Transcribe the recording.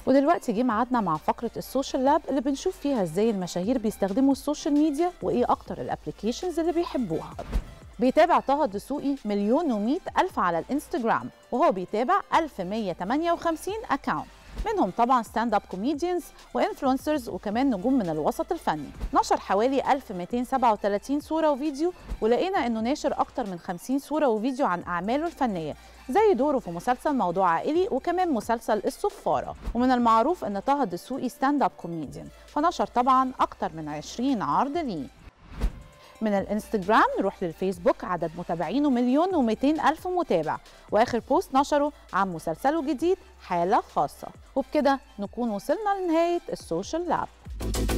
ودلوقتي جه ميعادنا مع فقرة السوشيال لاب اللي بنشوف فيها ازاي المشاهير بيستخدموا السوشيال ميديا وايه اكتر الابليكيشنز اللي بيحبوها بيتابع طه الدسوقي مليون ومئة ألف على الانستجرام وهو بيتابع 1158 أكاونت منهم طبعا ستاند اب كوميديانز وانفلونسرز وكمان نجوم من الوسط الفني نشر حوالي 1237 صوره وفيديو ولقينا انه ناشر اكتر من 50 صوره وفيديو عن اعماله الفنيه زي دوره في مسلسل موضوع عائلي وكمان مسلسل الصفاره ومن المعروف ان طه الدسوقي ستاند اب كوميديان فنشر طبعا اكتر من 20 عرض ليه من الانستجرام نروح للفيسبوك عدد متابعينه مليون و200 ألف متابع وآخر بوست نشره عن مسلسله الجديد حالة خاصة وبكده نكون وصلنا لنهاية السوشيال لاب